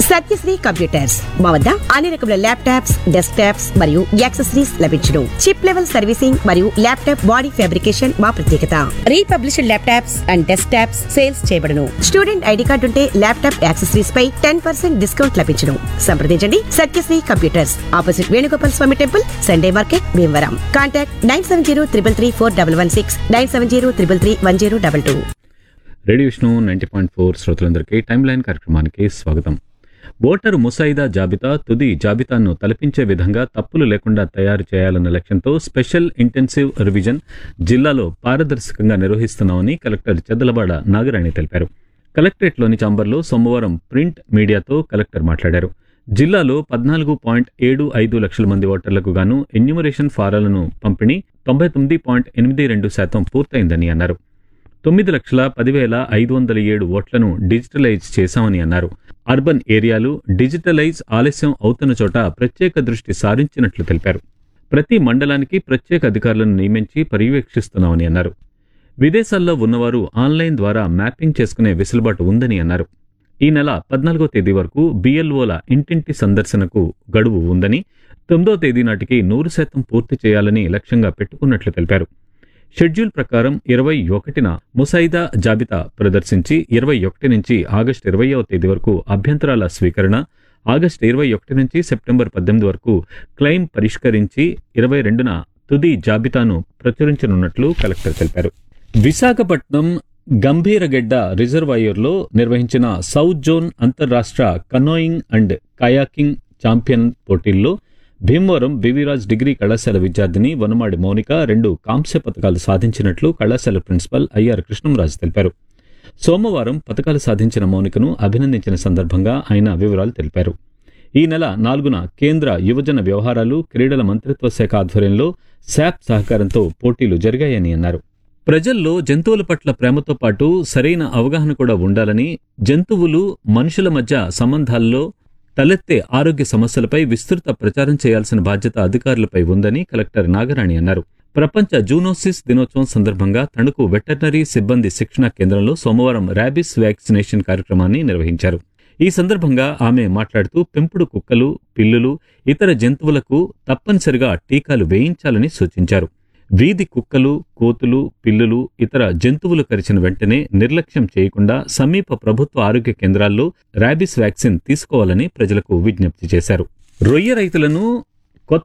Satyasri computers మా వద్ద అన్ని రకముల ల్యాప్టాప్స్ డెస్క్ టాప్స్ మరియు యాక్సెసరీస్ లభించును చిప్ లెవెల్ సర్వీసింగ్ మరియు ల్యాప్టాప్ బాడీ ఫ్యాబ్రికేషన్ మా ప్రత్యేకత republished laptops and desktops sales చేయబడును స్టూడెంట్ ఐడి కార్డు ఉంటే ల్యాప్టాప్ యాక్సెసరీస్ పై టెన్ పర్సెంట్ డిస్కౌంట్ లభించును సంప్రదించండి Satyasri computers opposite Venugopal Swamy temple Sunday market Bhimavaram contact nine seven zero triple three four double one six nine seven zero triple three one zero double two radio Vishnu ninety point four శ్రోతలందరికీ time line కార్యక్రమానికి స్వాగతం voter ముసాయిదా జాబితా తుది జాబితాను తలపించే విధంగా తప్పులు లేకుండా తయారు చేయాలన్న లక్ష్యంతో స్పెషల్ ఇంటెన్సివ్ రివిజన్ జిల్లాలో పారదర్శకంగా నిర్వహిస్తున్నామని కలెక్టర్ చెద్దలవాడ నాగరాణి తెలిపారు కలెక్టరేట్లోని చాంబర్లో సోమవారం ప్రింట్ మీడియాతో కలెక్టర్ మాట్లాడారు జిల్లాలో పద్నాలుగు పాయింట్ ఏడు ఐదు లక్షల మంది ఓటర్లకు గాను ఎన్యూమరేషన్ ఫారాలను పంపిణీ తొంభై తొమ్మిది పాయింట్ ఎనిమిది రెండు శాతం పూర్తయిందని అన్నారు తొమ్మిది లక్షల పదివేల ఐదు వందల ఏడు ఓట్లను డిజిటలైజ్ చేశామని అన్నారు అర్బన్ ఏరియాలు డిజిటలైజ్ ఆలస్యం అవుతున్న చోట ప్రత్యేక దృష్టి సారించినట్లు తెలిపారు ప్రతి మండలానికి ప్రత్యేక అధికారులను నియమించి పర్యవేక్షిస్తున్నామని అన్నారు విదేశాల్లో ఉన్నవారు ఆన్లైన్ ద్వారా మ్యాపింగ్ చేసుకునే వెసులుబాటు ఉందని అన్నారు ఈ నెల పద్నాలుగో తేదీ వరకు బిఎల్ఓల ఇంటింటి సందర్శనకు గడువు ఉందని తొమ్మిదో తేదీ నాటికి నూరు శాతం పూర్తి చేయాలని లక్ష్యంగా పెట్టుకున్నట్లు తెలిపారు షెడ్యూల్ ప్రకారం ఇరవై ఒకటిన ముసాయిదా జాబితా ప్రదర్శించి ఇరవై ఒకటి నుంచి ఆగస్టు ఇరవయవ తేదీ వరకు అభ్యంతరాల స్వీకరణ ఆగస్టు ఇరవై ఒకటి నుంచి సెప్టెంబర్ పద్దెనిమిది వరకు క్లెయిమ్ పరిష్కరించి ఇరవై రెండున తుది జాబితాను ప్రచురించనున్నట్లు కలెక్టర్ తెలిపారు విశాఖపట్నం గంభీరగెడ్డ రిజర్వాయర్లో నిర్వహించిన సౌత్ జోన్ అంతర్రాష్ట్ర కనోయింగ్ అండ్ కయాకింగ్ ఛాంపియన్ పోటీల్లో భీమవరం వివిరాజ్ డిగ్రీ కళాశాల విద్యార్థిని వనమాడి మౌనిక రెండు కాంస్య పథకాలు సాధించినట్లు కళాశాల ప్రిన్సిపల్ ఐఆర్ కృష్ణంరాజు తెలిపారు సోమవారం పథకాలు సాధించిన మౌనికను అభినందించిన సందర్భంగా ఆయన వివరాలు తెలిపారు ఈ నెల నాలుగున కేంద్ర యువజన వ్యవహారాలు క్రీడల మంత్రిత్వ శాఖ ఆధ్వర్యంలో శాప్ సహకారంతో పోటీలు జరిగాయని అన్నారు ప్రజల్లో జంతువుల పట్ల ప్రేమతో పాటు సరైన అవగాహన కూడా ఉండాలని జంతువులు మనుషుల మధ్య సంబంధాల్లో తలెత్తే ఆరోగ్య సమస్యలపై విస్తృత ప్రచారం చేయాల్సిన బాధ్యత అధికారులపై ఉందని కలెక్టర్ నాగరాణి అన్నారు ప్రపంచ జూనోసిస్ దినోత్సవం సందర్భంగా తణుకు వెటర్నరీ సిబ్బంది శిక్షణా కేంద్రంలో సోమవారం ర్యాబిస్ వ్యాక్సినేషన్ కార్యక్రమాన్ని నిర్వహించారు ఈ సందర్భంగా ఆమె మాట్లాడుతూ పెంపుడు కుక్కలు పిల్లులు ఇతర జంతువులకు తప్పనిసరిగా టీకాలు వేయించాలని సూచించారు వీధి కుక్కలు కోతులు పిల్లులు ఇతర జంతువులు కరిచిన వెంటనే నిర్లక్ష్యం చేయకుండా సమీప ప్రభుత్వ ఆరోగ్య కేంద్రాల్లో ర్యాబిస్ వ్యాక్సిన్ తీసుకోవాలని ప్రజలకు విజ్ఞప్తి చేశారు రొయ్య రైతులను